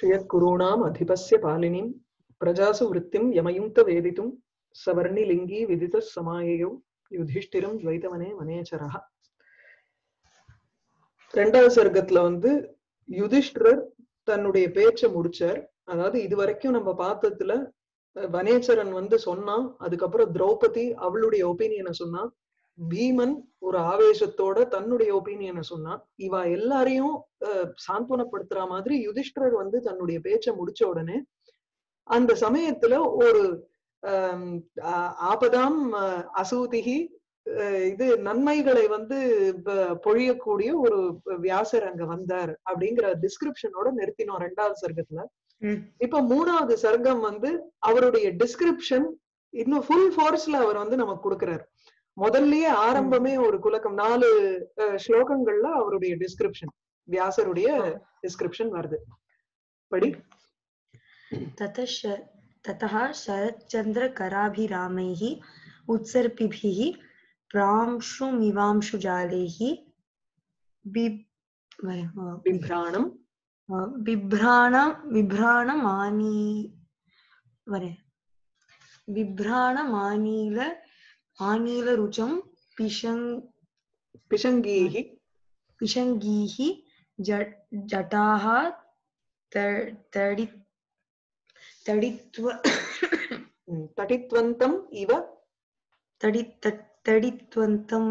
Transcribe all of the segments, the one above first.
श्रियत्कुरूणाम् अधिपस्य पालिनीं प्रजासु वृत्तिं यमयुङ्क्त वेदितुं सवर्णिलिङ्गी विदितः समाययौ யுதிஷ்டிரம் துவைத்தவனே மனேச்சரா ரெண்டாவது சர்க்கத்துல வந்து யுதிஷ்டிரர் தன்னுடைய பேச்சை முடிச்சார் அதாவது இது வரைக்கும் நம்ம பார்த்ததுல அஹ், வனேச்சரன் வந்து சொன்னான் அதுக்கப்புறம் திரௌபதி அவளுடைய ஒப்பீனியனை சொன்னா பீமன் ஒரு ஆவேசத்தோட தன்னுடைய ஒப்பீனியனை சொன்னான் இவ எல்லாரையும் அஹ், சாந்த்வனப்படுத்துற மாதிரி யுதிஷ்டிரர் வந்து தன்னுடைய பேச்சை முடிச்ச உடனே அந்த சமயத்துல ஒரு ஆம், ஆ- ஆபதாம் அஹ், அசூதிகி அஹ், இது நன்மைகளை வந்து ப- பொழியக்கூடிய ஒரு வியாசர் அங்க வந்தார் அப்படிங்கிற டிஸ்கிரிப்ஷனோட நிறுத்தினோம் ரெண்டாவது சர்க்கத்துல இப்ப மூணாவது சர்க்கம் வந்து அவருடைய டிஸ்கிரிப்ஷன் இன்னும் ஃபுல் ஃபோர்ஸ்ல அவர் வந்து நமக்கு கொடுக்கிறார் முதல்லயே ஆரம்பமே ஒரு குலக்கம் நாலு அஹ், ஸ்லோகங்கள்ல அவருடைய டிஸ்கிரிப்ஷன் வியாசருடைய டிஸ்கிரிப்ஷன் வருது படி ततः श- ततः शरच्चन्द्रकराभिरामैः उत्सर्पिभिः प्रांशुमिवांशुजालैः बि- பிப்ராணம் बिभ्राण बिभ्राणमानी वरे बिभ्राणमानील आनीलरुचं पिशङ् பிஷங்கீகி पिशङ्गीः ज- जटाः त- तडि तडित्व ம், தடித்வந்தம் இவ तडि त- तडित्वन्तं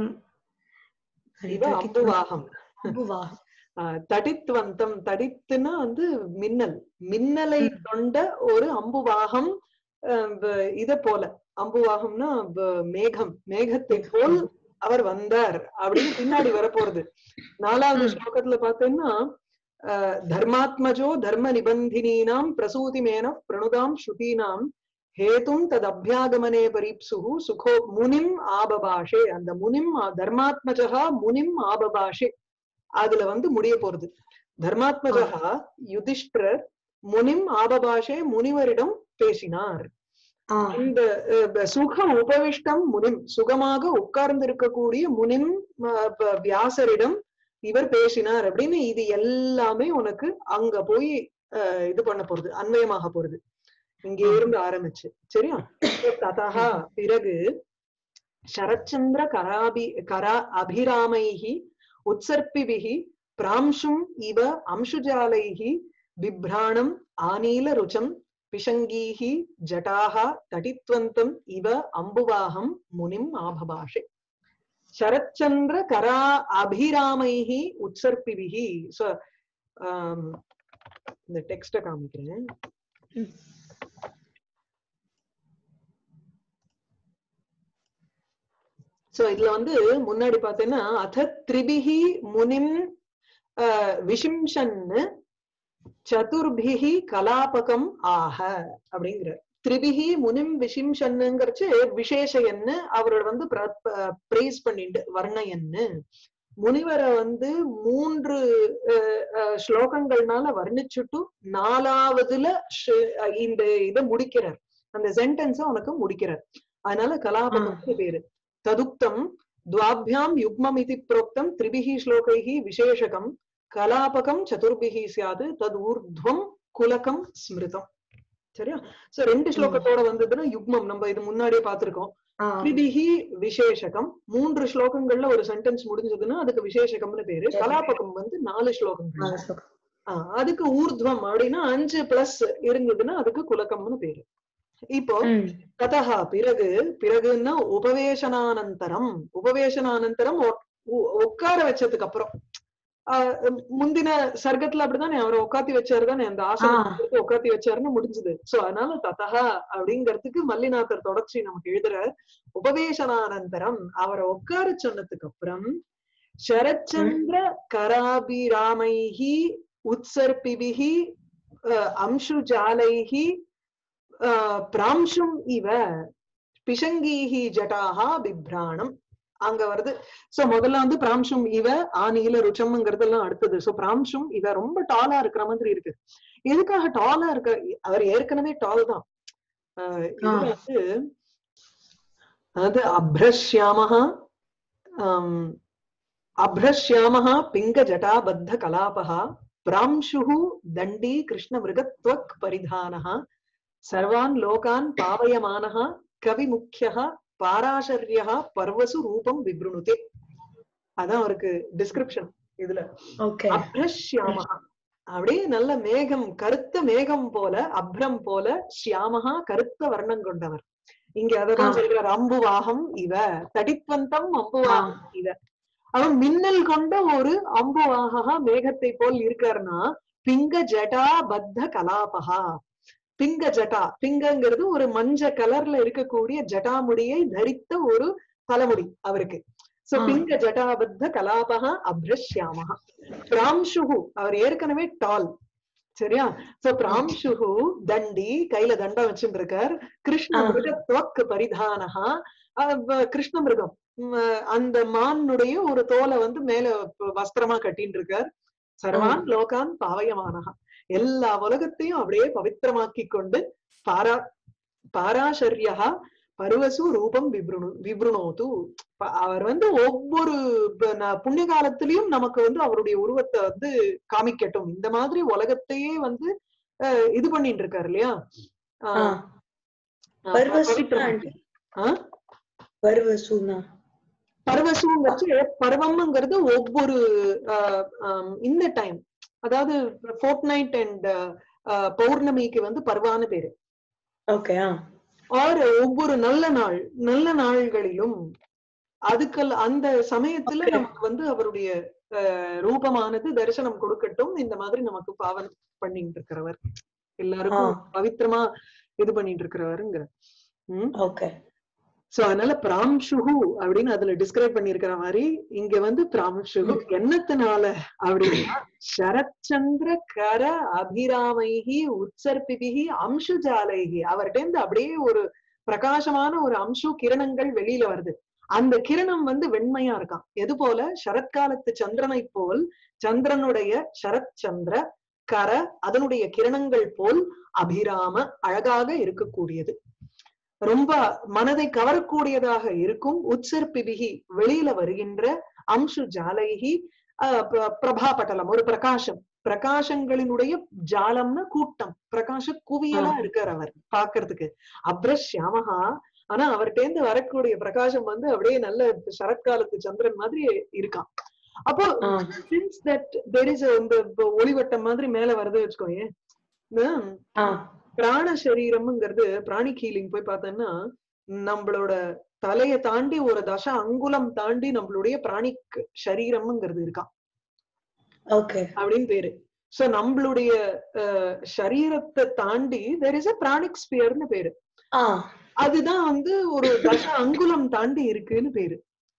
இவ அம்புவாகம் अम्बुवाहं ஆஹ், தடித்வந்தம் தடித்துன்னா வந்து மின்னல் மின்னலை கொண்ட ஒரு அம்புவாகம் ஆஹ், வ- இத போல அம்புவாகம்னா வ- மேகம் மேகத்தை போல் அவர் வந்தார் அப்படின்னு பின்னாடி வரப்போறது நாலாவது ம். ஸ்லோகத்துல பார்த்தேன்னா ஆஹ், தர்மாத்மஜோ தர்ம நிபந்தினீனாம் பிரசூதிமேன பிரணுதாம் ஸ்ருதீனாம் ஹேதும் தத் அபியாகமனே பரீப்சுகு சுகோ முனிம் ஆபபாஷே அந்த முனிம் ஆ- தர்மாத்மஜா முனிம் ஆபபாஷே அதுல வந்து முடிய போறது தர்மாத்மஜா யுதிஷ்டிரர் முனிம் ஆபபாஷே முனிவரிடம் பேசினார் இந்த அஹ், ப- சுக உபவிஷ்டம் முனிம் சுகமாக உட்கார்ந்து இருக்கக்கூடிய முனிம் அஹ், ப- வியாசரிடம் இவர் பேசினார் அப்படின்னு இது எல்லாமே உனக்கு அங்க போய் அஹ், இது பண்ண போறது அன்வயமாக போறது இங்க ஆ. இருந்து ஆரம்பிச்சு சரியா ததா பிறகு சரச்சந்திர கராபி கரா அபிராமைஹி உத்சர்ப்பிபிஹி பிராம்சும் இவ அம்சுஜாலைஹி பிப்ராணம் ஆனீல ருச்சம் பிஷங்கீஹி ஜட்டாக தடித்வந்தம் இவ அம்புவாகம் முனிம் ஆபபாஷே சரச்சந்திர கரா அபிராமைஹி உத்சர்ப்பிபிஹி So, ஆம், இந்த டெக்ஸ்ட காமிக்கிறேன் ம். சோ இதுல வந்து முன்னாடி பார்த்தேன்னா அத திரிபிஹி முனிம் அஹ், விஷிம்சன்னு சதுர்பிஹி கலாபகம் ஆக அப்படிங்கிற திரிபிஹி முனிம் விஷிம்சன்னுங்கிறச்சு விசேஷயன்னு அவரோட வந்து பிரைஸ் பண்ணிட்டு வர்ணயன்னு முனிவரை வந்து மூன்று அஹ், அஹ், ஸ்லோகங்கள்னால வர்ணிச்சுட்டு நாலாவதுல ஷ- இந்த இதை முடிக்கிறார் அந்த சென்டென்ஸ உனக்கு முடிக்கிறார் அதனால கலாபகம் பேரு ததுக்தம் द्वाभ्यां युग्ममिति प्रोक्तं त्रिभिः श्लोकैः विशेषकं கலாபகம் சதுர்பிகி சியாது தது ஊர்துவம் குலகம் ஸ்மிருதம் சரியா சோ ரெண்டு ஸ்லோகத்தோட வந்ததுன்னா யுக்மம் நம்ம இது முன்னாடியே பார்த்திருக்கோம் திரிபிகி விசேஷகம் மூன்று ஸ்லோகங்கள்ல ஒரு சென்டென்ஸ் முடிஞ்சதுன்னா அதுக்கு விசேஷகம்னு பேரு கலாபகம் வந்து நாலு ஸ்லோகங்கள் ஆஹ் அதுக்கு ஊர்துவம் அப்படின்னா அஞ்சு பிளஸ் இருந்ததுன்னா அதுக்கு குலகம்னு பேரு இப்போ ததா பிறகு பிறகுன்னா உபவேசனானந்தரம் உபவேசனானந்தரம் உக்- உ- உட்கார வச்சதுக்கு அப்புறம் ஆஹ் முந்தின சர்க்கத்துல அப்படிதானே அவரை உட்காத்தி வச்சாரு தானே அந்த ஆசனத்தை உட்காத்தி வச்சாருன்னு முடிஞ்சது சோ அதனால ததா அப்படிங்கறதுக்கு மல்லிநாதர் தொடர்ச்சி நமக்கு எழுதுற உபவேசனானந்தரம் அவரை உட்கார சொன்னதுக்கு அப்புறம் சரச்சந்திர கராபிராமைஹி உத்சர்பிபிஹி அஹ், அம்சுஜாலைஹி அஹ், பிராம்சும் இவ பிஷங்கீஹி ஜட்டாஹா பிப்ராணம் அங்க வருது சோ முதல்ல வந்து பிராம்சும் இவ ஆனியில ருச்சம்ங்கிறதெல்லாம் அடுத்தது சோ பிராம்சும் இவ ரொம்ப டாலா இருக்கிற மாதிரி இருக்கு எதுக்காக டாலா இருக்க அவர் ஏற்கனவே டால் தான் அஹ் இது ஆ. வந்து அதாவது அப்ரஷ்யாமஹா ஆம், அப்ரஷ்யாமஹா பிங்க ஜட்டாபத்த கலாபஹா பிராம்சுஹு தண்டி கிருஷ்ண மிருகத்வக் பரிதானः சர்வான் லோகான் பாவயமானः கவி முக்கியः பாராசர்யா பர்வசு ரூபம் விப்ருணுதே அதான் அவருக்கு டிஸ்கிரிப்ஷன் இதுல ஓகே அப்ரஷ்யாமஹா அப்படியே நல்ல மேகம் கருத்த மேகம் போல அப்ரம் போல ஷியாமஹா கருத்த வர்ணம் கொண்டவர் இங்க அததான் ஆ. சொல்றார் அம்புவாகம் இவ தடித்வந்தம் அம்புவாகம் இவ அவன் மின்னல் கொண்ட ஒரு அம்புவாகா மேகத்தை போல் இருக்காருன்னா பிங்க ஜடா பத்த கலாபகா பிங்க ஜட்டா பிங்கங்கிறது ஒரு மஞ்ச கலர்ல இருக்கக்கூடிய ஜட்டாமுடியை தரித்த ஒரு தலைமுடி அவருக்கு சோ ஆ. பிங்க ஜட்டாபத்த கலாபகா அப்ரஷ்யாமஹா பிராம்சுகு அவர் ஏற்கனவே டால் சரியா சோ பிராம்சுகு தண்டி கையில தண்டம் வச்சுட்டு இருக்கார் கிருஷ்ண ஆ. மிருக துவக்கு பரிதானஹா அஹ் வ- கிருஷ்ண மிருகம் உம், அஹ் அந்த மானுடைய ஒரு தோலை வந்து மேல ப- வஸ்திரமா கட்டின்னு இருக்கார் சர்வான் லோகான் பாவயமானஹா எல்லா உலகத்தையும் அப்படியே பவித்திரமாக்கி கொண்டு பாரா பாராசர்யா பருவசு ரூபம் விப்ருணு விப்ருணோது ப- அவர் வந்து ஒவ்வொரு ப- ந- புண்ணிய காலத்திலயும் நமக்கு வந்து அவருடைய உருவத்தை வந்து காமிக்கட்டும் இந்த மாதிரி உலகத்தையே வந்து அஹ், இது பண்ணிட்டு இருக்காரு இல்லையா ஆ ஆஹ், ஆஹ், பர்வசுனா பவித்திரமாக்கி. ஆ? பர்வசுனா பர்வசுங்கிறது பர்வம்ங்கிறது ஒவ்வொரு ஆஹ், ஆம், இந்த டைம் அதாவது ஃபோர்ட் நைட் அண்ட் பௌர்ணமிக்கு வந்து பர்வான்னு பேரு ஓகே ஆ ஆர் ஒவ்வொரு நல்ல நாள் நல்ல நாள்களிலும் அதுக்கல் அந்த சமயத்துல Okay. நமக்கு வந்து அவருடைய அஹ், ரூபமானது தரிசனம் கொடுக்கட்டும் இந்த மாதிரி நமக்கு பாவன் பண்ணிட்டு இருக்கிறவர் எல்லாருக்கும் பவித்திரமா இது பண்ணிட்டு இருக்கிறவருங்கிற உம் ஓகே சோ அதனால பிராம்சுகு அப்படின்னு அதுல டிஸ்கிரைப் பண்ணிருக்கிற மாதிரி இங்க வந்து பிராம்சுகு என்னத்தினால அப்படின்னா சரச்சந்திர கர அபிராமைகி உற்சர்பிபிகி அம்சுஜாலைகி அவர்கிட்ட இருந்து அப்படியே ஒரு பிரகாசமான ஒரு அம்சு கிரணங்கள் வெளியில வருது அந்த கிரணம் வந்து வெண்மையா இருக்கான் எது போல சரத்காலத்து சந்திரனை போல் சந்திரனுடைய சரத் சந்திர கர அதனுடைய கிரணங்கள் போல் அபிராம அழகாக இருக்கக்கூடியது ரொம்ப மனதை கவரக்கூடியதாக இருக்கும் உற்சர்பிபிகி வெளியில வருகின்ற அம்சு ஜாலைகி அஹ், பிர- பிரபா பட்டலம் ஒரு பிரகாசம் பிரகாசங்களினுடைய ஜாலம்னா கூட்டம் பிரகாச குவியலா ஆ. இருக்கார் அவர் பாக்குறதுக்கு அப்ரஷ்யாமஹா ஆனா அவர்கிட்ட இருந்து வரக்கூடிய பிரகாசம் வந்து அப்படியே நல்ல சரத்காலத்து சந்திரன் மாதிரி இருக்கான் அப்போ ஆ சின்ஸ் தட் தெர் இஸ் இந்த ஒளிவட்டம் மாதிரி மேல வருது வச்சுக்கோங்க ஆ பிராண சரீரம்ங்கிறது பிராணிக் ஹீலிங் போய் பார்த்தோம்னா நம்மளோட தலைய தாண்டி ஒரு தச அங்குலம் தாண்டி நம்மளுடைய பிராணிக் சரீரம்ங்கிறது இருக்கான் ஓகே அப்படின்னு பேரு சோ நம்மளுடைய அஹ், சரீரத்தை தாண்டி தெர் இஸ் அ பிராணிக் ஸ்பியர்னு பேரு ஆ அதுதான் வந்து ஒரு தச அங்குலம் தாண்டி இருக்குன்னு பேரு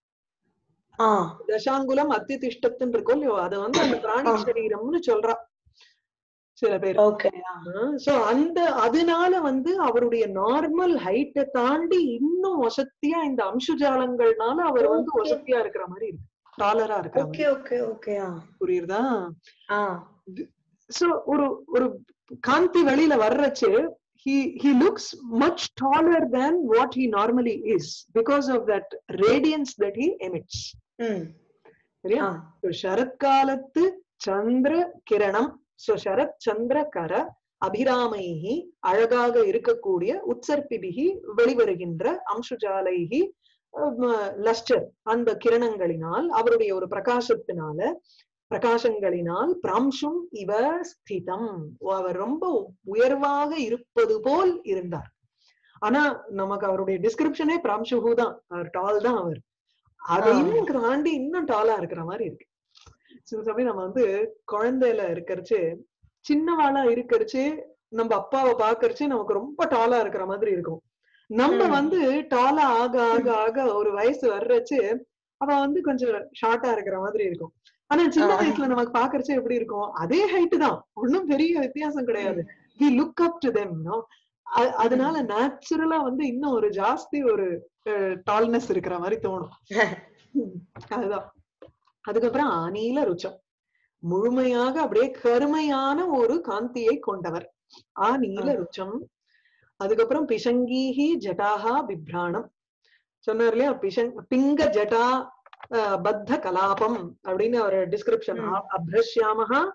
ஆ தசாங்குலம் அத்திதிஷ்டத்துன்னு இருக்கும் இல்லையோ அதை வந்து அந்த பிராணிக் ஆ. சரீரம்னு சொல்றா சில பேர் ஓகே சோ அந்த அதனால வந்து அவருடைய நார்மல் ஹைட்டை தாண்டி இன்னும் வசதியா இந்த அம்சுஜாலங்கள்னால அவர் வந்து Okay. வசதியா இருக்கிற மாதிரி இருக்கு டாலரா இருக்கிற ஓகே மாதிரி ஓகே ஓகே ஆ புரியுதா ஆ சோ ஒரு ஒரு காந்தி வெளியில வர்றச்சு he he looks much taller than what he normally is because of that radiance that he emits ம் சரியா ஆ So, சரத்காலத்து சந்திர கிரணம் சோ சரத் சந்திர கர அபிராமைகி அழகாக இருக்கக்கூடிய உற்சர்பிபிகி வெளிவருகின்ற அம்சுஜாலைகி லஸ்டர் அந்த கிரணங்களினால் அவருடைய ஒரு பிரகாசத்தினால பிரகாசங்களினால் பிராம்சும் இவ ஸ்திதம் அவர் ரொம்ப உயர்வாக இருப்பது போல் இருந்தார் ஆனா நமக்கு அவருடைய டிஸ்கிரிப்ஷனே பிராம்சுகு தான் அவர் டால் தான் அவர் அதையும் தாண்டி இன்னும் டாலா இருக்கிற மாதிரி இருக்கு சில சமயம் நம்ம வந்து குழந்தையில இருக்கிறச்சு சின்னவாளா இருக்கிறச்சு நம்ம அப்பாவை பாக்கறச்சு நமக்கு ரொம்ப டாலா இருக்கிற மாதிரி இருக்கும் நம்ம ம். வந்து டாலா ஆக ஆக ஆக ஒரு வயசு வர்றச்சு அவ வந்து கொஞ்சம் ஷார்ட்டா இருக்கிற மாதிரி இருக்கும் ஆனா சின்ன ஆ. வயசுல நமக்கு பாக்குறச்சு எப்படி இருக்கும் அதே ஹைட் தான் ஒண்ணும் பெரிய வித்தியாசம் கிடையாது we look up to them no அதனால நேச்சுரலா வந்து இன்னும் ஒரு ஜாஸ்தி ஒரு டால்னஸ் இருக்கிற மாதிரி தோணும் உம் அதுதான் அதுக்கப்புறம் அநீல ருச்சம் முழுமையாக அப்படியே கருமையான ஒரு காந்தியை கொண்டவர் ஆநீல ஆ. ருச்சம் அதுக்கப்புறம் பிசங்கீஹி ஜட்டாஹா பிப்ராணம் சொன்னார் இல்லையா பிசங் பிங்க ஜட்டா அஹ், பத்த கலாபம் அப்படின்னு ஒரு டிஸ்கிரிப்ஷன் ம். அப்ரஷ்யாமஹா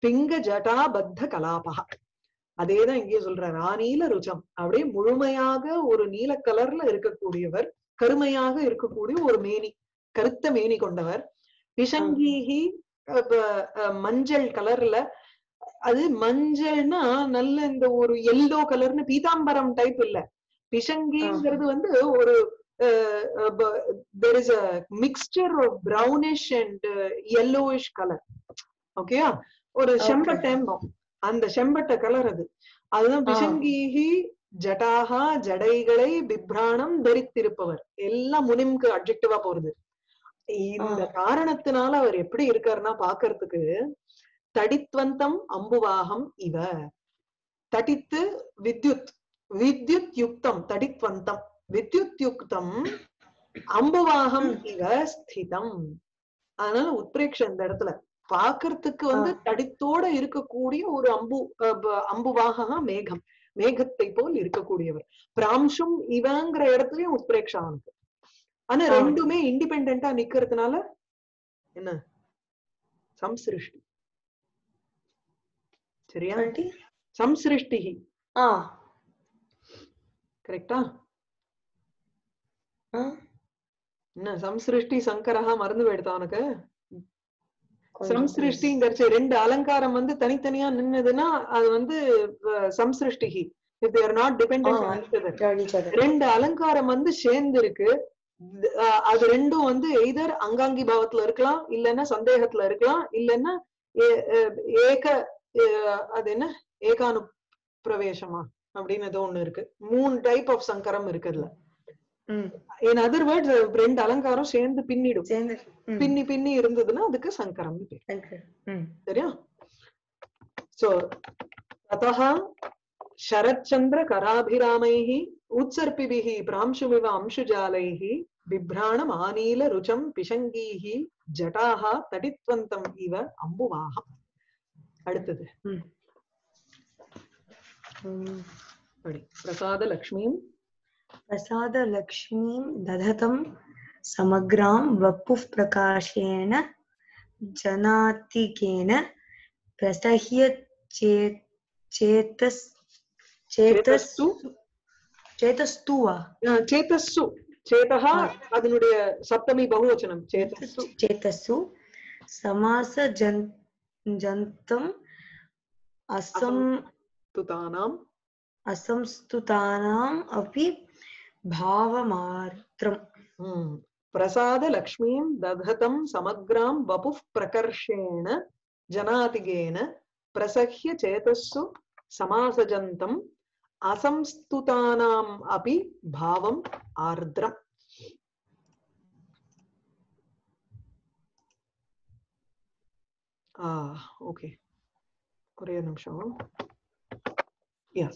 பிங்க ஜடா பத்த கலாபா அதேதான் இங்கேயும் சொல்றாரு ஆநீல ருச்சம் அப்படியே முழுமையாக ஒரு நீல கலர்ல இருக்கக்கூடியவர் கருமையாக இருக்கக்கூடிய ஒரு மேனி கருத்த மேனி கொண்டவர் பிஷங்கீகி அஹ் ப- அஹ் மஞ்சள் கலர்ல அது மஞ்சள்னா நல்ல இந்த ஒரு எல்லோ கலர்னு பீதாம்பரம் டைப் இல்ல பிஷங்கிங்கிறது வந்து ஒரு there is a mixture of brownish and yellowish colour ஓகேயா ஒரு Okay. செம்பட்டேம்பம் அந்த செம்பட்ட கலர் அது அதுதான் ஆ. பிஷங்கீகி ஜடாகா ஜடைகளை பிப்ராணம் தரித்திருப்பவர் எல்லாம் முனிம்க்கு அப்ஜெக்டிவா போறது இந்த ஆ. காரணத்தினால அவர் எப்படி இருக்காருன்னா பாக்குறதுக்கு தடித்வந்தம் அம்புவாகம் இவ தடித்து வித்யுத் வித்யுத் யுக்தம் தடித்வந்தம் வித்யுத் யுக்தம் அம்புவாகம் ம். இவ ஸ்திதம் அதனால உத்பிரேக்ஷ இந்த இடத்துல பாக்குறதுக்கு வந்து தடித்தோட இருக்கக்கூடிய ஒரு அம்பு அஹ் ப- அம்புவாகா மேகம் மேகத்தை போல் இருக்கக்கூடியவர் பிராம்சும் இவங்கிற இடத்துலயும் உத்பிரேக்ஷா அவனுக்கு ஆனா ஆ. ரெண்டுமே இண்டிபெண்டா நிக்கிறதுனால என்ன சம்சிருஷ்டி சரியா ஆண்டி சம்சிருஷ்டி ஆ கரெக்டா ஆ என்ன சம்சிருஷ்டி சங்கரஹா மறந்து போயிடுதா உனக்கு கொஞ்சம் சம்சிருஷ்டிங்கிறச்சு ரெண்டு அலங்காரம் வந்து தனித்தனியா நின்னதுன்னா அது வந்து அஹ், சம்சிருஷ்டிகி if they're not dependent ah. On each other. please. each other. ரெண்டு அலங்காரம் வந்து சேர்ந்து இருக்கு அஹ், அது ரெண்டும் வந்து எய்தர் அங்காங்கி பாவத்துல இருக்கலாம் இல்லைன்னா சந்தேகத்துல இருக்கலாம் இல்லைன்னா ஏ- அஹ், ஏக அஹ், அது என்ன ஏகானு பிரவேசமா அப்படின்னு ஏதோ ஒண்ணு இருக்கு மூணு டைப் ஆஃப் சங்கரம் இருக்குதுல ம் இன் அதர் வேர்ட்ஸ் ரெண்டு அலங்காரம் சேர்ந்து பின்னிடும் சேர்ந்து ம் பின்னி பின்னி இருந்ததுன்னா அதுக்கு சங்கரம் பேர் thank you. ம் சரியா சோ ततः शरच्चन्द्र कराभिरामैः उत्सर्पिभिः प्रांशुमिव अंशुजालैः बिभ्राणम् आनील रुचम् पिशङ्गीः जटाः तडित्वन्तम् इव अम्बुवाहम् அடுத்தது ம் ம் படி பிரசாத லக்ஷ்மியும் प्रसादलक्ष्मीं दधतं समग्रां वपुः प्रकाशेन जनातिकेन प्रसह्य चेत् चेतस् चेतस् சேதஸ்து चेतस्तु वा அஹ், சேதஸ்ஸு சேதः ஆ. அதனுடைய சப்தமி பகுவச்சனம் சேதஸ்ஸு चेतस्सु समासजन् जन्तम् असं துதானாம் असंस्तुतानाम् अपि भावमात्रम् हम्म। प्रसादलक्ष्मीं दधतं समग्रां वपुः प्रकर्षेण जनातिगेन प्रसह्य चेतस्सु समासजन्तम् असंस्तुतानाम् अपि भावम् आर्द्रम् ஆ ஓகே ஒரே ஒரு நிமிஷம் எஸ்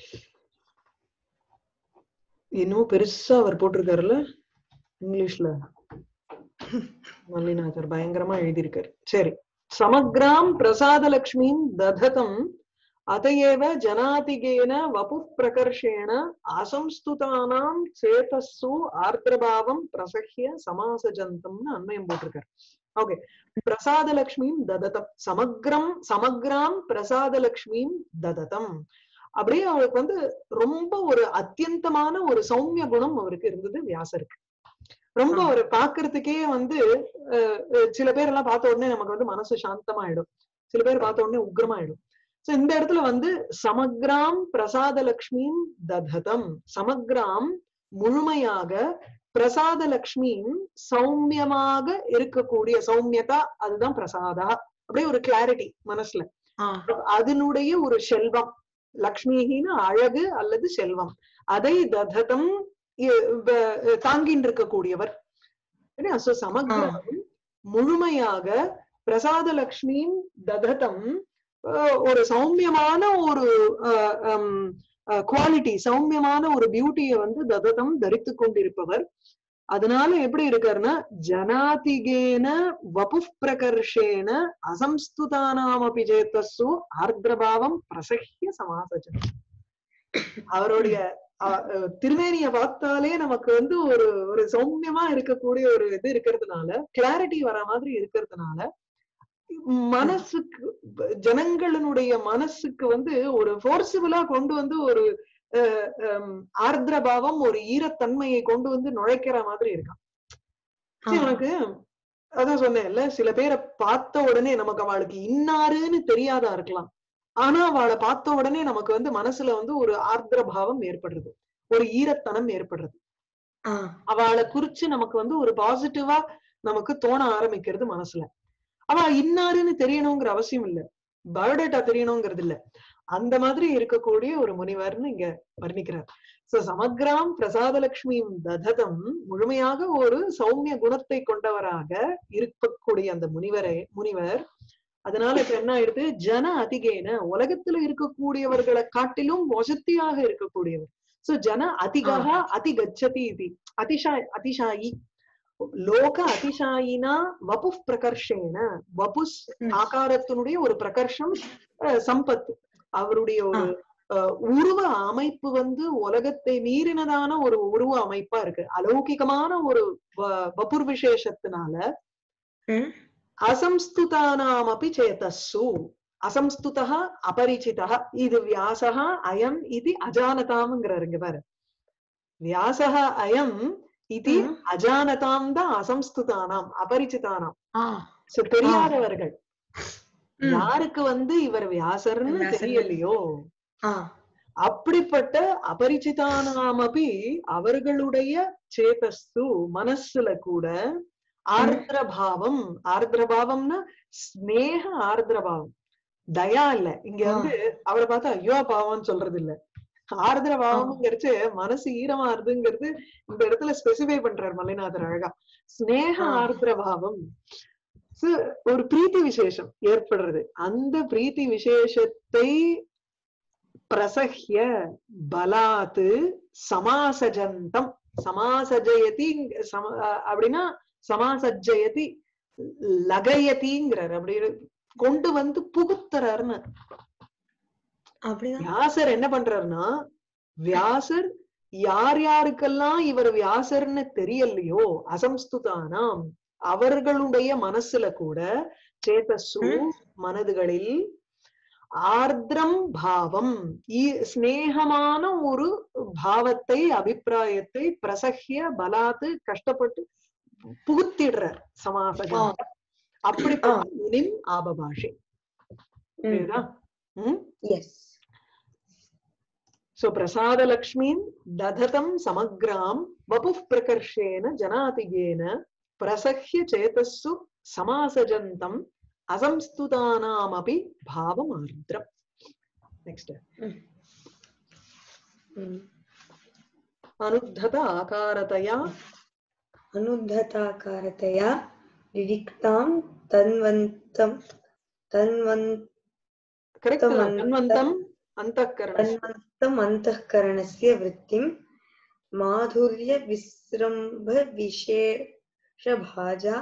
இன்னும் பெருசா அவர் போட்டிருக்காருல்ல இங்கிலீஷ்ல மல்லிநாதர் பயங்கரமா எழுதியிருக்காரு சரி சமக்ராம் பிரசாதலக்ஷ்மிம் தததம் அதையேவ ஜனாதிகேன வபு பிரகர்ஷேண அசம்ஸ்துதானாம் சேதஸ்ஸு ஆர்திரபாவம் பிரசஹ்ய சமாசஜந்தம்னு அன்மயம் போட்டிருக்காரு ஓகே பிரசாதலக்ஷ்மிம் தததம் சமக்ரம் சமக்ராம் பிரசாதலக்ஷ்மிம் தததம் அப்படியே அவருக்கு வந்து ரொம்ப ஒரு அத்தியந்தமான ஒரு சௌமிய குணம் அவருக்கு இருந்தது வியாசருக்கு ரொம்ப ஆ. ஒரு பாக்குறதுக்கே வந்து அஹ், அஹ், சில பேர் எல்லாம் பார்த்த உடனே நமக்கு வந்து மனசு சாந்தமாயிடும் சில பேர் பார்த்த உடனே உக்ரமாயிடும் சோ இந்த இடத்துல வந்து சமக்ராம் பிரசாதலக்ஷ்மிம் தததம் சமக்ராம் முழுமையாக பிரசாதலக்ஷ்மியும் சௌமியமாக இருக்கக்கூடிய சௌமியதா அதுதான் பிரசாதா அப்படியே ஒரு கிளாரிட்டி மனசுல ஆ அதனுடைய ஒரு செல்வம் லக்ஷ்மிகின்னு அழகு அல்லது செல்வம் அதை தததம் இ- வ- தாங்கின்னு இருக்கக்கூடியவர் சரியா? So, சமக்ரம் முழுமையாக பிரசாத லக்ஷ்மியும் தததம் அஹ், ஒரு சௌமியமான ஒரு குவாலிட்டி சௌமியமான ஒரு பியூட்டியை வந்து தததம் தரித்து கொண்டிருப்பவர் அதனால எப்படி இருக்காருன்னா ஜனாதிகேன வபு பிரகர்ஷேன அசம்ஸ்துதானாமபி சேத்தஸ்ஸு ஆர்திரபாவம் பிரசஹ்ய சமாசஜம் அவருடைய அஹ், அஹ், திருமேனிய பார்த்தாலே நமக்கு வந்து ஒரு ஒரு சௌமியமா இருக்கக்கூடிய ஒரு இது இருக்கிறதுனால கிளாரிட்டி வர மாதிரி இருக்கிறதுனால மனசுக்கு ப- ஜனங்களினுடைய மனசுக்கு வந்து ஒரு ஃபோர்சிபிளா கொண்டு வந்து ஒரு அஹ், ஹம், ஆர்திர பாவம் ஒரு ஈரத்தன்மையை கொண்டு வந்து நுழைக்கிற மாதிரி இருக்கான் சரி, எனக்கு அதான் சொன்னேன்ல சில பேரை பார்த்த உடனே நமக்கு அவளுக்கு இன்னாருன்னு தெரியாதா இருக்கலாம் ஆனா அவளை பார்த்த உடனே நமக்கு வந்து மனசுல வந்து ஒரு ஆர்திர பாவம் ஏற்படுறது ஒரு ஈரத்தனம் ஏற்படுறது ஆ அவளை குறிச்சு நமக்கு வந்து ஒரு பாசிட்டிவா நமக்கு தோண ஆரம்பிக்கிறது மனசுல அவ இன்னாருன்னு தெரியணுங்கிற அவசியம் இல்ல பயோடேட்டா தெரியணுங்கிறது இல்ல அந்த மாதிரி இருக்கக்கூடிய ஒரு முனிவர்னு இங்க வர்ணிக்கிறார் சோ சமக்ராம் பிரசாதலட்சுமியும் தததம் முழுமையாக ஒரு சௌமிய குணத்தை கொண்டவராக இருக்கக்கூடிய அந்த முனிவரை முனிவர் அதனால இப்ப என்ன ஆயிடுது ஜன அதிகேன உலகத்துல இருக்கக்கூடியவர்களை காட்டிலும் வசத்தியாக இருக்கக்கூடியவர் சோ ஜன அதிகா அதிகச்சதி இது அதிஷா அதிஷாயி லோக அதிசாயினா வபு பிரகர்ஷேன வபுஸ் ம். ஆகாரத்தினுடைய ஒரு பிரகர்ஷம் அஹ், சம்பத் அவருடைய ஒரு அஹ், உருவ அமைப்பு வந்து உலகத்தை மீறினதான ஒரு உருவ அமைப்பா இருக்கு அலௌகிகமான ஒரு வ- வபுர் விசேஷத்தினால ம் அசம்ஸ்துதானாம் அப்படி சேதஸ்ஸு அசம்ஸ்துதா அபரிச்சிதா இது வியாசகா அயம் இது அஜானதாம்ங்கிறாருங்க பாரு வியாசக அயம் இது ம். அஜானதாம் தான் அசம்ஸ்துதானாம் அபரிச்சிதானாம் ஆ So, தெரியாதவர்கள் ம். யாருக்கு வந்து இவர் வியாசர்னு வியாசர்னு. தெரியலையோ ஆ அப்படிப்பட்ட அபரிச்சிதானாமபி அவர்களுடைய சேதஸ்து மனசுல கூட ஆர்திர பாவம் ஆர்திர பாவம்னா ஸ்னேக ஆர்திர பாவம் தயா இல்ல இங்க ஆ. வந்து அவரை பார்த்தா ஐயோ பாவம்னு சொல்றது இல்ல ஆர்திர பாவம்ங்கிறச்சு மனசு ஈரமாறுதுங்கிறது இந்த இடத்துல ஸ்பெசிஃபை பண்றாரு மல்லிநாதர் அழகா ஸ்னேக ஆ. ஆர்திர பாவம் So, ஒரு பிரீத்தி விசேஷம் ஏற்படுறது அந்த பிரீத்தி விசேஷத்தை பிரசஹ்ய பலாத்து சமாசஜந்தம் சமாசஜயதி சம அஹ் அப்படின்னா சமாசஜயதி லகயதிங்கிறார் அப்படி கொண்டு வந்து புகுத்துறாருன்னு அப்படிதான் வியாசர் என்ன பண்றாருன்னா வியாசர் யார் யாருக்கெல்லாம் இவர் வியாசர்னு தெரியலையோ அசம்ஸ்துதானாம் அவர்களுடைய மனசுல கூட சேதசு ம். மனதுகளில் ஆர்திரம் பாவம் ஈ- சிநேகமான ஒரு பாவத்தை அபிப்பிராயத்தை பிரசஹ்ய பலாத்து கஷ்டப்பட்டு புகுத்திடுறார் சமாசகம் அப்படிப்பட்ட முனிம் ஆபபாஷை புரியுதா ம் எஸ் சோ பிரசாதலக்ஷ்மீம் தததம் சமக்ராம் வபுः பிரகர்ஷேன ஜனாதிகேன பிரசஹ்ய சேதஸ்ஸு சமாசஜந்தம் அசம்ஸ்துதானாமபி பாவமார்திரம் நெக்ஸ்ட் அனுத்தத ஆகாரதயா अनुद्धताकारतया विविक्तां तन्वन्तं तन्वन् கரெக்ட் தமன்- தன்வந்தம் அந்தఃகரண तन्वन्तम् अन्तःकरणस्य वृत्तिं माधुर्यविसृम्भविशेषभाजा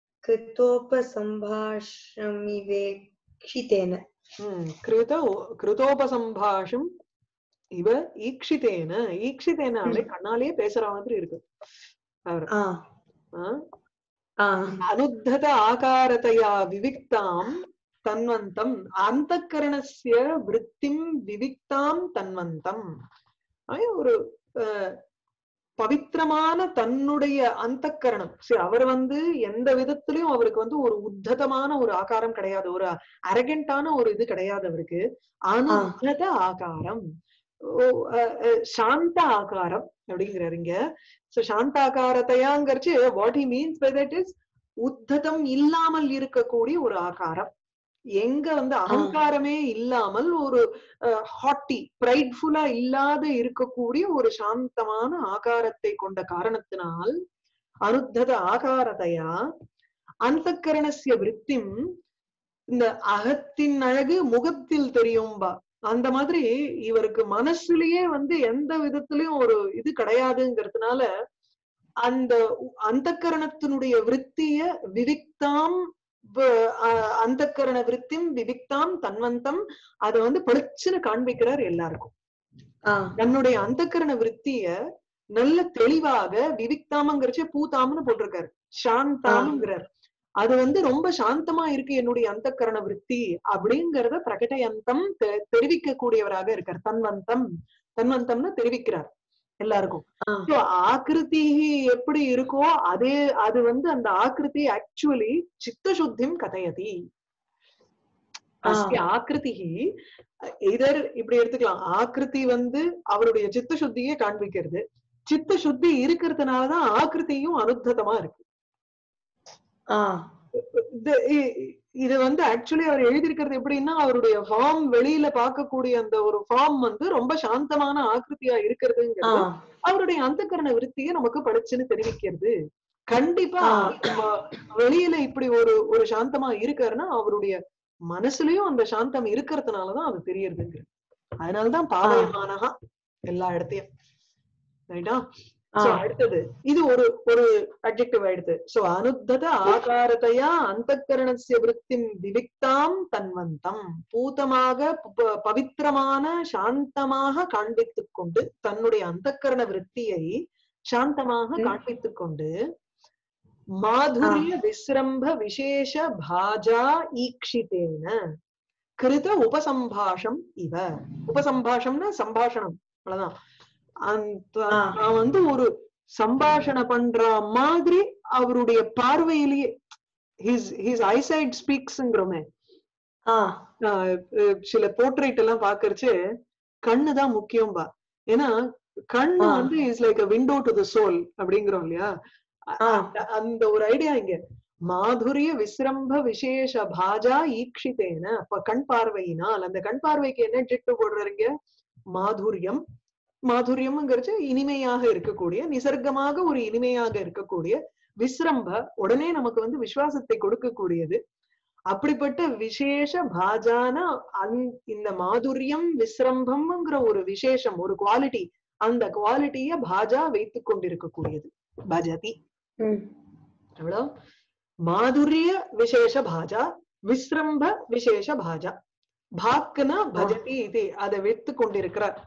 कृतोपसम्भाषमिवेक्षितेन ம், கிருத கிருதோபசம்பாஷம் இவ ஈக்ஷிதேன ஈக்ஷிதேன அப்படியே கண்ணாலேயே பேசுற மாதிரி இருக்கு அவர் आ ஆ? आ அனுத்தத ஆகாரதையா விவிக்தாம் தன்வந்தம் அந்தக்கரணஸ்ய விருத்திம் விவிக்தாம் தன்வந்தம் ஆய ஒரு அஹ், பவித்திரமான தன்னுடைய அந்தக்கரணம் சரி அவர் வந்து எந்த விதத்திலயும் அவருக்கு வந்து ஒரு உத்ததமான ஒரு ஆகாரம் கிடையாது ஒரு அரகண்டான ஒரு இது கிடையாது அவருக்கு அனுத்தத ஆகாரம் ஓ, அஹ், அஹ், சாந்த ஆகாரம் அப்படிங்கிறாரு இங்க சோ சாந்தாகாரத்தையாங்கிறச்சு what he means by that is உத்ததம் இல்லாமல் இருக்கக்கூடிய ஒரு ஆகாரம் எங்க வந்து அகங்காரமே இல்லாமல் ஒரு ஹாட்டி பிரைட்ஃபுல்லா இல்லாத இருக்கக்கூடிய ஒரு சாந்தமான ஆகாரத்தை கொண்ட காரணத்தினால் அனுத்தத ஆகாரத்தையா அந்தக்கரணசிய விருத்திம் இந்த அகத்தின் அழகு முகத்தில் தெரியும்பா அந்த மாதிரி இவருக்கு மனசுலயே வந்து எந்த விதத்திலயும் ஒரு இது கிடையாதுங்கிறதுனால அந்த அந்தக்கரணத்தினுடைய விருத்திய விவிக்தாம் அந்தக்கரண விருத்திம் விவிக்தாம் தன்வந்தம் அதை வந்து பளிச்சுன்னு காண்பிக்கிறார் எல்லாருக்கும் आ தன்னுடைய அந்தக்கரண விருத்திய நல்ல தெளிவாக விவிக்தாமங்கிறச்ச பூதாம்னு போட்டிருக்காரு சாந்தாம்ங்கிறார் அது வந்து ரொம்ப சாந்தமா இருக்கு என்னுடைய அந்தக்கரண விருத்தி அப்படிங்கறத பிரகடயந்தம் தெ- தெரிவிக்க கூடியவராக இருக்கார் தன்வந்தம் தன்வந்தம்னு தெரிவிக்கிறார் எல்லாருக்கும் ஆ. So, ஆக்கிருதி எப்படி இருக்கோ அதே அது வந்து அந்த ஆக்கிருதி ஆக்சுவலி சித்த சுத்திம் கதையதி அஸ்ய ஆக்கிருதி இதர் இப்படி எடுத்துக்கலாம் ஆக்கிருதி வந்து அவருடைய சித்த சுத்தியை காண்பிக்கிறது சித்த சுத்தி இருக்கிறதுனாலதான் ஆக்கிருதியும் அனுத்தமா இருக்கு ஆ இது இ- இது வந்து ஆக்சுவலி அவர் எழுதியிருக்கிறது எப்படின்னா அவருடைய ஃபார்ம் வெளியில பார்க்கக்கூடிய அந்த ஒரு ஃபார்ம் வந்து ரொம்ப சாந்தமான ஆக்கிருதியா ஆ இருக்கிறதுங்கிறது அவருடைய அந்தக்கரண விருத்தியை நமக்கு படிச்சுன்னு தெரிவிக்கிறது கண்டிப்பா ஆ. நம்ம வெளியில இப்படி ஒரு ஒரு சாந்தமா இருக்காருன்னா அவருடைய மனசுலயும் அந்த சாந்தம் இருக்கிறதுனாலதான் அது தெரியறதுங்க அதனாலதான் பாவயமானகா எல்லா இடத்தையும் ரைட்டா ஆ சோ அடுத்தது இது ஒரு ஒரு அட்ஜெக்டிவ் ஆயிடுது சோ அனுத்தத ஆகாரத்தையா அந்தக்கரணஸ்ய விருத்திம் விவிக்தாம் தன்வந்தம் பூதமாக ப- பவித்திரமான சாந்தமாக காண்பித்துக் கொண்டு தன்னுடைய அந்தக்கரண விருத்தியை சாந்தமாக ம். காண்பித்துக் கொண்டு மாதுரிய விஸ்ரம்ப விசேஷ பாஜா ஈக்ஷிதேன கிருத உபசம்பாஷம் இவ உபசம்பாஷம்னா சம்பாஷணம் அவ்வளவுதான் அந்த ஆ. நான் வந்து ஒரு சம்பாஷணை பண்ற மாதிரி அவருடைய பார்வையிலேயே ஹிஸ் ஹிஸ் ஐசைட் ஸ்பீக்ஸ்ங்கிறோமே ஆ ஆஹ் அஹ் சில போர்ட்ரேட் எல்லாம் பாக்குறச்சு கண்ணுதான் முக்கியம் பா ஏன்னா கண்ணு ஆ. வந்து is like a window to the soul அப்படிங்கிறோம் இல்லையா அ- ஆ. அந்த- அந்த ஒரு ஐடியா இங்க மாதுரிய விஸ்ரம்ப விசேஷ பாஜா ஈக்ஷித்தேன அப்ப கண் பார்வையினால் அந்த கண் பார்வைக்கு என்ன ஜெட்டு போடுறீங்க மாதுரியம் மாதுரியம்ங்கிறது இனிமையாக இருக்கக்கூடிய நிசர்க்கமாக ஒரு இனிமையாக இருக்கக்கூடிய விஸ்ரம்ப உடனே நமக்கு வந்து விசுவாசத்தை கொடுக்கக்கூடியது அப்படிப்பட்ட விசேஷ பாஜான அந் இந்த மாதுரியம் விஸ்ரம்பம்ங்கிற ஒரு விசேஷம் ஒரு குவாலிட்டி அந்த குவாலிட்டிய பாஜா வைத்துக் கொண்டிருக்கக்கூடியது பஜதி ம் எவ்வளவு மாதுரிய விசேஷ பாஜா விஸ்ரம்ப விசேஷ பாஜா பாக்குனா பஜதி இது அதை வைத்துக் கொண்டிருக்கிறார்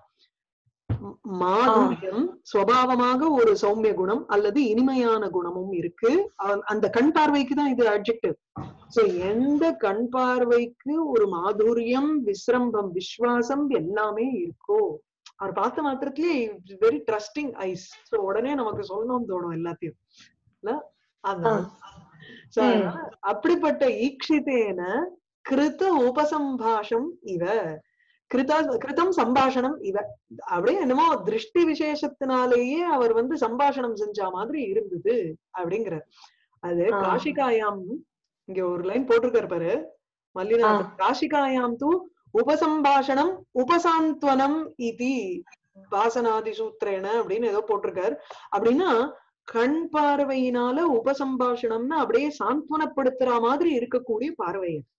ம், மாதுரியம் சுவாவமாக ஒரு சௌமிய குணம் அல்லது இனிமையான குணமும் இருக்கு அ- அந்த கண் பார்வைக்கு தான் இது அட்ஜெக்டிவ் சோ எந்த கண் பார்வைக்கு ஒரு மாதுரியம் விஸ்ரம்பம் விஸ்வாசம் எல்லாமே இருக்கோ அவர் பார்த்த மாத்திரத்திலே வெரி ட்ரஸ்டிங் ஐஸ் சோ உடனே நமக்கு சொல்லணும்னு தோணும் எல்லாத்தையும் இல்ல அந்த ஆ. So, ம். அதனால அப்படிப்பட்ட ஈக்ஷிதேன கிருத உபசம்பாஷம் இவ கிருத கிருதம் சம்பாஷணம் இவ அப்படியே என்னமோ திருஷ்டி விசேஷத்தினாலேயே அவர் வந்து சம்பாஷணம் செஞ்ச மாதிரி இருந்தது அப்படிங்கிறார் அது ஆ. காஷிகாயாம் இங்க ஒரு லைன் போட்டிருக்காரு பாரு மல்லிநாத் காஷிகாயாம் தூ உபசம்பாஷணம் உபசாந்த்வனம் இதி வாசனாதி சூத்திரேன அப்படின்னு ஏதோ போட்டிருக்காரு அப்படின்னா கண் பார்வையினால உபசம்பாஷணம்னா அப்படியே சாந்த்வனப்படுத்துற மாதிரி இருக்கக்கூடிய பார்வை அது.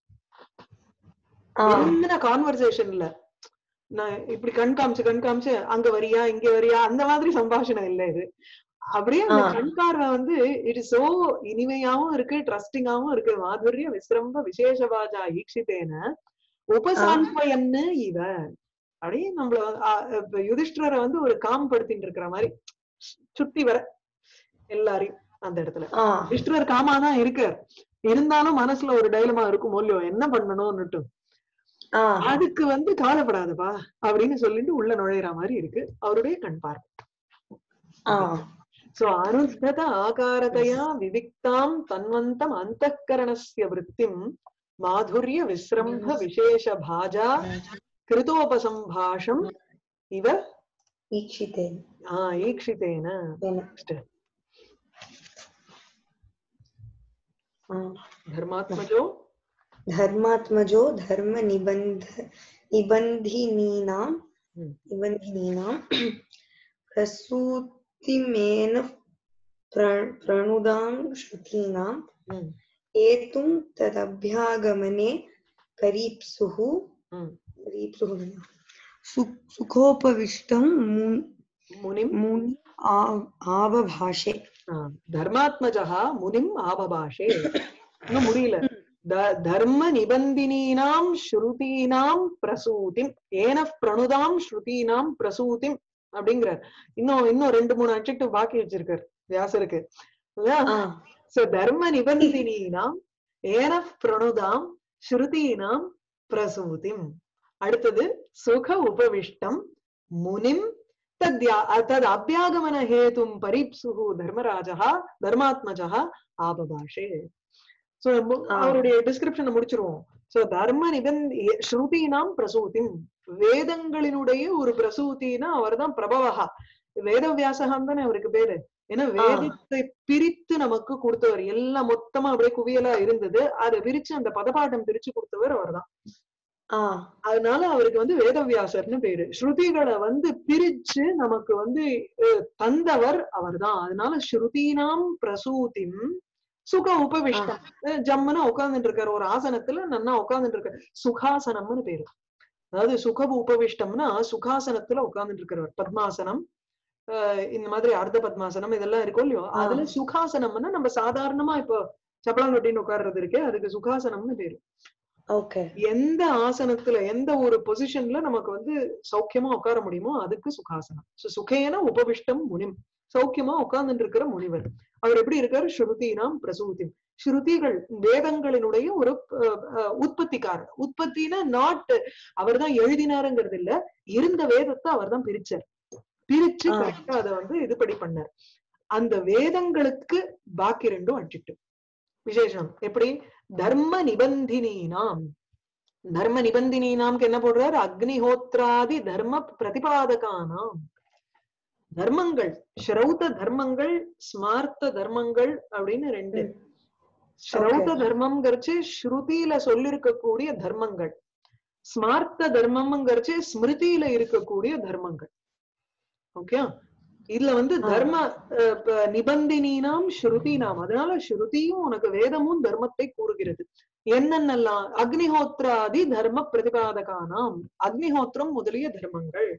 ஆ என்ன கான்வர்சேஷன்ல நான் இப்படி கண் காமிச்சு கண் காமிச்சு அங்க வரியா இங்க வரியா அந்த மாதிரி சம்பாஷணம் இல்ல இது அப்படியே அந்த ஆ. கண் பார்வை வந்து இட் இஸ் சோ இனிமையாவும் இருக்கு ட்ரஸ்டிங்காவும் இருக்கு மாதுரிய விஸ்ரம்ப விசேஷபாஜா ஈக்ஷிதேன உபசாந்த்வயன்னு இவ அப்படியே நம்மள ஆ, இப்ப யுதிஷ்டிரரை வந்து ஒரு காம் படுத்திட்டு இருக்கிற மாதிரி சுத்தி வர எல்லாரையும் அந்த இடத்துல ஆ யுதிஷ்டிரர் காமா தான் இருக்கார் இருந்தாலும் மனசுல ஒரு டைலமா இருக்கும் இல்லையோ என்ன பண்ணணும்னுட்டு ஆ அதுக்கு வந்து கவலைப்படாதப்பா அப்படின்னு சொல்லிட்டு உள்ள நுழையிற மாதிரி இருக்கு அவருடைய கண் பார்வை ஆ சோ அனுத்தத ஆகாரதையா விவிக்தாம் தன்வந்தம் அந்தఃகரணஸ்ய விருத்திம் மாதுரிய விஸ்ரம்ப விசேஷ பாஜா கிருதோபசம்பாஷம் இவ ஈக்ஷித்தேன் ஆஹ் ஈக்ஷிதேன என ஆ தர்மாத்மஜோ धर्मात्मजो धर्मनिबन्ध निबन्धिनीनां ம். निबन्धिनीनां प्रसूतिमेन प्र- प्रणुदां श्रुतीनां ம், एतुं तदभ्यागमने परीप्सुः ம். परीप्सुः न। सु- सुखोपविष्टं मु- முனிம் मुनि आ- आवभाषे ஆஹ் தர்மாத்மஜா முனிம் ஆபபாஷே இன்னும் முடியல த- தர்ம நிபந்தினீனாம் ஸ்ருதீனாம் பிரசூதிம் ஏன பிரணுதாம் ஸ்ருதீனாம் பிரசூதிம் அப்படிங்கிறார் இன்னும் இன்னும் ரெண்டு மூணு அட்ஜெக்டிவ் பாக்கி வச்சிருக்காரு வியாசருக்கு இல்லையா? ஆ சோ தர்ம நிபந்தினீனாம் ஏனப் பிரணுதாம் ஸ்ருதீனாம் பிரசூதிம் அடுத்தது சுக உபவிஷ்டம் முனிம் தத்யா தத் அபியாகமன ஹேதும் பரீப்சுகு தர்மராஜா தர்மாத்மஜா ஆபபாஷே சோ ஆ. அவருடைய டிஸ்கிரிப்ஷனை முடிச்சிருவோம் சோ தர்ம நிபந்தி ஸ்ருதீனாம் பிரசூதிம் வேதங்களினுடைய ஒரு பிரசூதினா அவர்தான் பிரபவகா வேதவியாசகம் தானே அவருக்கு பேரு ஏன்னா வேதத்தை பிரித்து நமக்கு கொடுத்தவர் எல்லாம் மொத்தமா அப்படியே குவியலா இருந்தது அதை பிரிச்சு அந்த பதப்பாட்டம் பிரிச்சு கொடுத்தவர் அவர்தான் ஆ அதனால அவருக்கு வந்து வேதவியாசர்னு பேரு ஸ்ருதிகளை வந்து பிரிச்சு நமக்கு வந்து அஹ், தந்தவர் அவர்தான் அதனால ஸ்ருதீனாம் பிரசூதிம் சுக உபவிஷ்டம் அஹ், ஜம்முன்னு உட்கார்ந்துட்டு இருக்காரு ஒரு ஆசனத்துல நன்னா உட்கார்ந்துட்டு இருக்காரு சுகாசனம்னு பேரு அதாவது சுக உபவிஷ்டம்னா சுகாசனத்துல உட்கார்ந்துட்டு இருக்கிறவர் பத்மாசனம் அஹ், இந்த மாதிரி அர்த்த பத்மாசனம் இதெல்லாம் இருக்கும் இல்லையோ ஆ. அதுல சுகாசனம்னா நம்ம சாதாரணமா இப்போ சப்பளங்கொட்டின்னு உட்கார்றது இருக்கே அதுக்கு சுகாசனம்னு பேரு ஓகே எந்த ஆசனத்துல எந்த ஒரு பொசிஷன்ல நமக்கு வந்து சௌக்கியமா உட்கார முடியுமோ அதுக்கு சுகாசனம் So, சுகேன உபவிஷ்டம் முனிம் சௌக்கியமா உட்கார்ந்துட்டு இருக்கிற முனிவர் அவர் எப்படி இருக்காரு ஸ்ருதினாம் பிரசூதி ஸ்ருதிகள் வேதங்களினுடைய ஒரு அஹ், அஹ், உற்பத்திக்காரர் உற்பத்தினா நாட் அவர் தான் எழுதினாருங்கிறது இல்ல இருந்த வேதத்தை அவர் தான் பிரிச்சார் பிரிச்சு ஆ. கரெக்டா அதை வந்து இதுபடி பண்ணார் அந்த வேதங்களுக்கு பாக்கி ரெண்டும் அட்ஜெக்டிவ் விசேஷம் எப்படி தர்ம நிபந்தினீனாம் தர்ம நிபந்தினீனாம்க்கு என்ன போடுறாரு அக்னிஹோத்ராதி தர்ம பிரதிபாதகானாம் தர்மங்கள் ஸ்ரௌத தர்மங்கள் ஸ்மார்த்த தர்மங்கள் அப்படின்னு ரெண்டு ம். ஸ்ரௌத Okay. தர்மம்ங்கிறச்சு ஸ்ருதியில சொல்லிருக்கக்கூடிய தர்மங்கள் ஸ்மார்த்த தர்மம்ங்கிறச்சு ஸ்மிருதியில இருக்கக்கூடிய தர்மங்கள் ஓகே இதுல வந்து ஆ. தர்ம அஹ், ப- நிபந்தினீனாம் ஸ்ருதினாம் அதனால ஸ்ருதியும் உனக்கு வேதமும் தர்மத்தை கூறுகிறது என்னென்னலாம் அக்னிஹோத்ராதி தர்ம பிரதிபாதகானாம் அக்னிஹோத்திரம் முதலிய தர்மங்கள்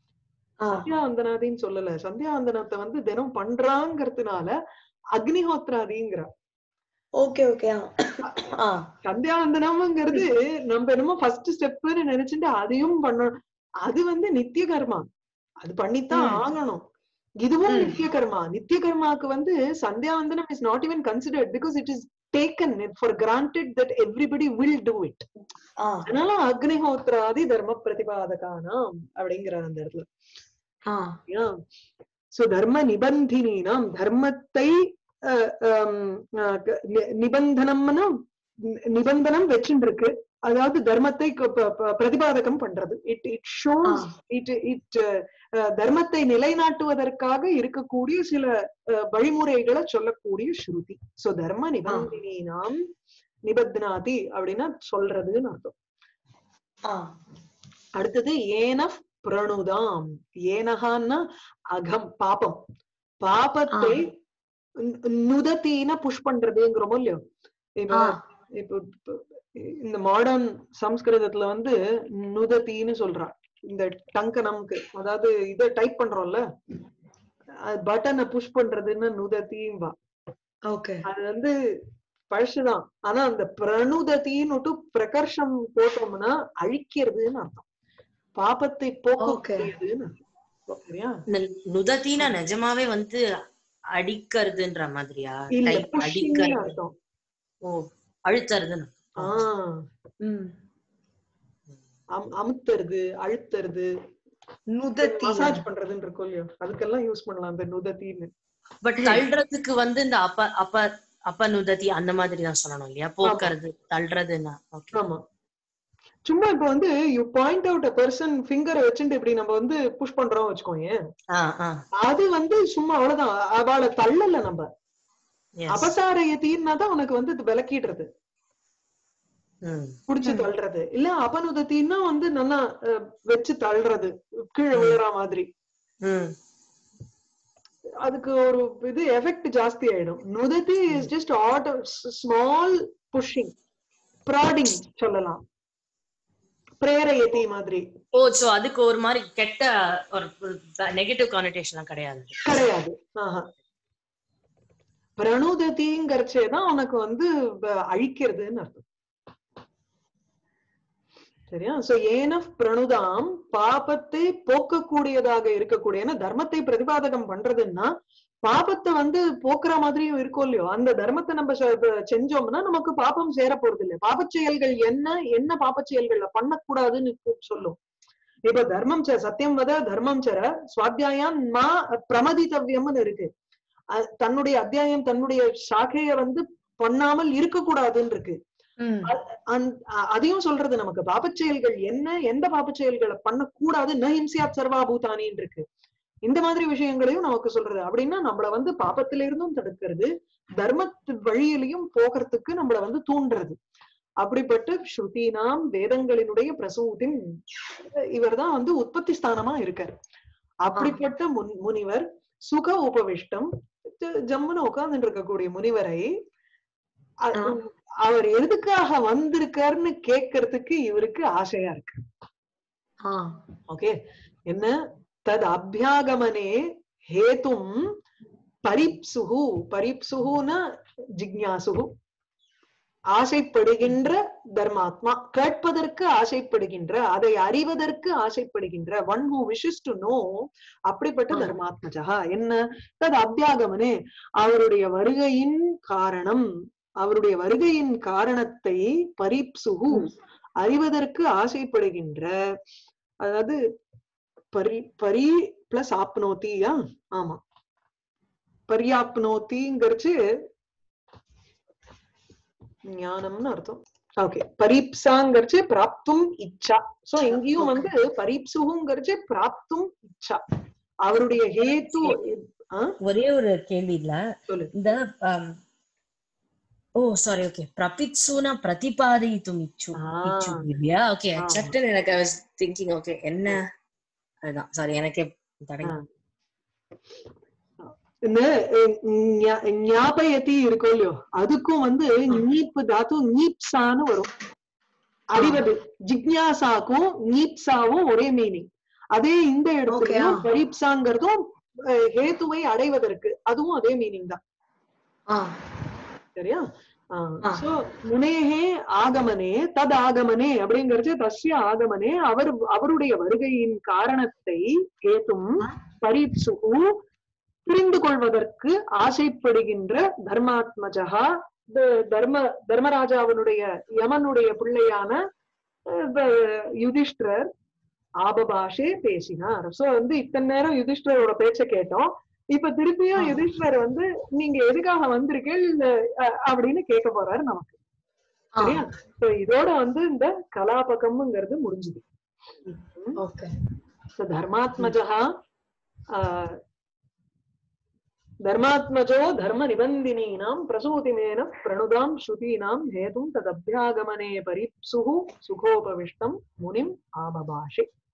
ஆ சந்தியாவந்தனாதின்னு சொல்லல சந்தியாவந்தனத்தை வந்து தினம் பண்றாங்கிறதுனால அக்னிஹோத்ராதிங்கிற ஓகே ஓகே ஆ சந்தியாவந்தனம்ங்கிறது நம்ம என்னமோ ஃபர்ஸ்ட் ஸ்டெப்னு நினைச்சுட்டு அதையும் பண்ணணும் அது வந்து நித்திய கர்மா அது பண்ணித்தான் ம். ஆகணும் இதுவும் ம். நித்திய கர்மா நித்திய கர்மாக்கு வந்து சந்தியாவந்தனம் is not even considered because it is taken for granted that everybody will do it ஆ அதனால அக்னிஹோத்ராதி தர்ம பிரதிபாதகானாம் அப்படிங்கிறார் அந்த இடத்துல ஆ சோ தர்ம நிபந்தினாம் தர்மத்தை அஹ், ஹம், அஹ், க- நி- நிபந்தனம்னா நி- நிபந்தனம் வச்சுட்டு இருக்கு அதாவது தர்மத்தை க- ப- ப- பிரதிபாதகம் பண்றது it it shows it it தர்மத்தை நிலைநாட்டுவதற்காக இருக்கக்கூடிய சில அஹ், வழிமுறைகளை சொல்லக்கூடிய ஸ்ருதி சோ தர்ம நிபந்தினாம் நிபத்னாதி அப்படின்னா சொல்றதுன்னு அர்த்தம் ஆ அடுத்தது ஏன பிரணுதாம் ஏனகான்னா அகம் பாபம் பாபத்தை நு- நுதத்தீன புஷ் பண்றதுங்கிறோமோ இல்லையோ இப்ப ஆ இப்ப இப்ப இந்த மாடர்ன் சம்ஸ்கிருதத்துல வந்து நுதத்தீன்னு சொல்றா இந்த டங்கனம்க்கு அதாவது இத டைப் பண்றோம்ல பட்டனை புஷ் பண்றதுன்னு நுதத்தீம்பா ஓகே அது வந்து பழசுதான் ஆனா அந்த பிரணுதத்தின்னு பிரகர்ஷம் போட்டோம்னா அழிக்கிறதுன்னு அர்த்தம் பாபத்தை போக்கக்கூடியதுன்னு அர்த்தம். சரியா இந்த நுதத்தினா நிஜமாவே வந்து அடிக்கிறதுன்ற மாதிரியா இல்ல Type புஷ்ஷிங்னு அடிக்கிறது அர்த்தம் ஓ அழுத்துறதுன்னு ஆஹ் ம் அம்- அமுத்துறது அழுத்துறது நுதத்தி மசாஜ் பண்றதுன்னு இருக்கும் இல்லையோ அதுக்கெல்லாம் யூஸ் பண்ணலாம் அந்த நுதத்தின்னு பட் தள்ளுறதுக்கு வந்து இந்த அப்ப அப்ப அப்ப நுதத்தி அந்த மாதிரி தான் சொல்லணும் இல்லையா போக்குறது தள்ளுறதுன்னா ஓகே ஆமா சும்மா இப்ப வந்து you point out a person ஃபிங்கரை வச்சுட்டு இப்படி நம்ம வந்து புஷ் பண்றோம் வச்சுக்கோங்க ஆ ஆ அது வந்து சும்மா அவ்வளவுதான் அவளை தள்ளல நம்ம yes. அபசாரயத்தின்னா தான் உனக்கு வந்து இது விளக்கிடுறது ம் புடிச்சு தள்ளுறது இல்ல அபனுதத்தின்னா வந்து நல்லா அஹ், வச்சு தள்ளுறது கீழே விழுற மாதிரி ம் அதுக்கு ஒரு இது எஃபெக்ட் ஜாஸ்தி ஆயிடும் நுதத்தி is just auto small pushing prodding சொல்லலாம் பிரேரயதி மாதிரி ஓ சோ அதுக்கு ஒரு மாதிரி கெட்ட ஒரு நெகட்டிவ் கானடேஷன் கிடையாது கிடையாது ஆஹா பிரணுதத்திங்கிறச்சே தான் உனக்கு வந்து ப- அழிக்கிறதுன்னு அர்த்தம் சரியா சோ ஏன பிரணுதாம் பாபத்தை போக்கக்கூடியதாக இருக்கக்கூடிய ஏன்னா தர்மத்தை பிரதிபாதகம் பண்றதுன்னா பாபத்தை வந்து போக்குற மாதிரியும் இருக்கும் இல்லையோ அந்த தர்மத்தை நம்ம செ- ப- செஞ்சோம்னா நமக்கு பாபம் சேர போறது இல்லை பாபச் செயல்கள் என்ன என்ன பாபச் செயல்கள்ல பண்ணக்கூடாதுன்னு கு- சொல்லும் இப்ப தர்மம் ச சத்தியம் வத தர்மம் சர சுவாத்தியாயம் மா பிரமதித்தவ்யம்னு இருக்கு அ- தன்னுடைய அத்தியாயம் தன்னுடைய சாக்கைய வந்து பண்ணாமல் இருக்கக்கூடாதுன்னு இருக்கு ம். அந்த- அ- அதையும் சொல்றது நமக்கு பாபச் செயல்கள் என்ன எந்த பாபச் செயல்களை பண்ணக்கூடாது ந ஹிம்சியாத் சர்வாபூதானின்னு இருக்கு இந்த மாதிரி விஷயங்களையும் நமக்கு சொல்றது அப்படின்னா நம்மள வந்து பாபத்தில இருந்தும் தடுக்கிறது தர்மத்து வழியிலையும் போகிறதுக்கு நம்மள வந்து தூண்டுறது அப்படிப்பட்ட ஸ்ருதினாம் வேதங்களினுடைய பிரசூதின் இவர்தான் வந்து உற்பத்தி ஸ்தானமா இருக்கார் அப்படிப்பட்ட முன் முனிவர் சுக உபவிஷ்டம் ஜ- ஜம்முன்னு உட்கார்ந்துட்டு இருக்கக்கூடிய முனிவரை அ- ஆ. அவர் எதுக்காக வந்திருக்காருன்னு கேட்கறதுக்கு இவருக்கு ஆசையா இருக்கு ஆ ஓகே என்ன தத் அபியாகமனே ஹேதும் பரிப்சுகு பரிப்சுகுனா ஜிக்ஞாசுகு ஆசைப்படுகின்ற தர்மாத்மா கேட்பதற்கு ஆசைப்படுகின்ற அதை அறிவதற்கு ஆசைப்படுகின்ற one who wishes to know அப்படிப்பட்ட ஆ. தர்மாத்மஜா என்ன தது அபியாகமனே அவருடைய வருகையின் காரணம் அவருடைய வருகையின் காரணத்தை பரிப்சுகு ம். அறிவதற்கு ஆசைப்படுகின்ற அதாவது பரி பரி பிளஸ் ஆப்னோத்தியா ஆமா பரியாப்னோத்திங்கிறச்சு ஞானம்னு அர்த்தம் ஓகே பரீப்சாங்கிறச்சு பிராப்தும் இச்சா சோ எங்கேயும் வந்து பரீப்சுகுங்கிறச்சு பிராப்தும் இச்சா அவருடைய ஹேத்து ஒரே ஒரு கேள்வி இல்ல சொல்லு இந்த ஆம், ஓ சாரி ஓகே பிரபித்சுனா பிரதிபாதயித்தும் இச்சு ஆ. இச்சு இல்லையா ஓகே ஆமா. சட்டுன்னு எனக்கு ஐ வாஸ் திங்கிங் ஓகே என்ன அதுதான் சாரி எனக்கே தடங்க இந்த அஹ், ஞா- ஞாபயத்தி இருக்கும் இல்லையோ அதுக்கும் வந்து நீப்பு தாத்து நீப்சான்னு வரும் அறிவது ஜிக்ஞாசாக்கும் நீப்சாவும் ஒரே மீனிங் அதே இந்த இடத்துலயும் Okay, ஆ. பரீப்சாங்கிறதும் அஹ், ஹேத்துவை அடைவதற்கு அதுவும் அதே மீனிங் தான் ஆ சரியா ஆ. சோ முனேகே ஆகமனே தத் ஆகமனே அப்படிங்கிறது தஸ்ய ஆகமனே அவர் அவருடைய வருகையின் காரணத்தை கேட்டும் ஆ. பரீப்சுகு புரிந்து கொள்வதற்கு ஆசைப்படுகின்ற தர்மாத்மஜா த- தர்ம தர்மராஜாவினுடைய யமனுடைய பிள்ளையான அஹ், த- யுதிஷ்டிரர் ஆபபாஷே பேசினார் சோ வந்து இத்தனை நேரம் யுதிஷ்டிரரோட பேச்ச கேட்டோம் இப்ப திருப்பியும் ஆ. யுதிஷ்டிரர் வந்து நீங்க எதுக்காக வந்திருக்கீள் அஹ், அப்படின்னு கேட்க போறாரு நமக்கு ஆ சரியா So இதோட வந்து இந்த கலாபகம்ங்கிறது முடிஞ்சுது ஓகே So धर्मात्मजः अ, धर्मात्मजो धर्मनिबन्धिनीनां प्रसूतिमेन प्रणुदां श्रुतीनां हेतुं तदभ्यागमने परिप्सुः सुखोपविष्टं मुनिम् आबभाषे